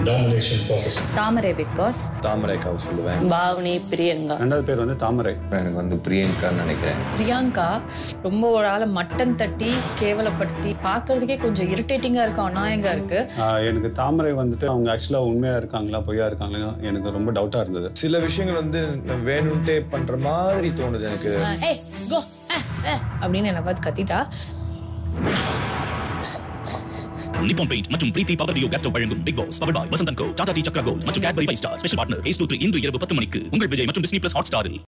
nomination process Thamarai Bigg Boss தாமரைக்காவை சொல்லுவேன் பாவனி பிரியங்கா ரெண்டாவது பேர் வந்து தாமரை எனக்கு வந்து பிரியங்கான்னு நினைக்கிறேன் பிரியங்கா ரொம்ப ஒரு ஆளை மட்டன் தட்டி கேவலப்படுத்தி பார்க்கறதுக்கே கொஞ்சம் இரிட்டேட்டிங்கா இருக்கு அநாயகா இருக்கு ஆஹ் எனக்கு தாமரை வந்துட்டு அவங்க ஆக்சுவலாக உண்மையாக இருக்காங்களா பொய்யா இருக்காங்களா எனக்கு ரொம்ப டவுட்டாக இருந்தது சில விஷயங்கள் வந்து நான் வேணும்ட்டே பண்ற மாதிரி தோணுது எனக்கு ஏய் கோ அப்படின்னு என்னை பார்த்து கத்திட்டா நிப்பான் பெயிண்ட் மற்றும் பிரீத்தி பவர் டியோ கேஸ்டோ வழங்கும் பிக் பாஸ் பவர் பாய் வசந்தன் கோ டாடா டி சக்ரா கோல்ட் மற்றும் Cadbury Five Star special partner A two three இன்று இரவு பத்து மணிக்கு உங்கள் விஜய் மற்றும் டிஸ்னி பிளஸ் ஹாட் ஸ்டாரில்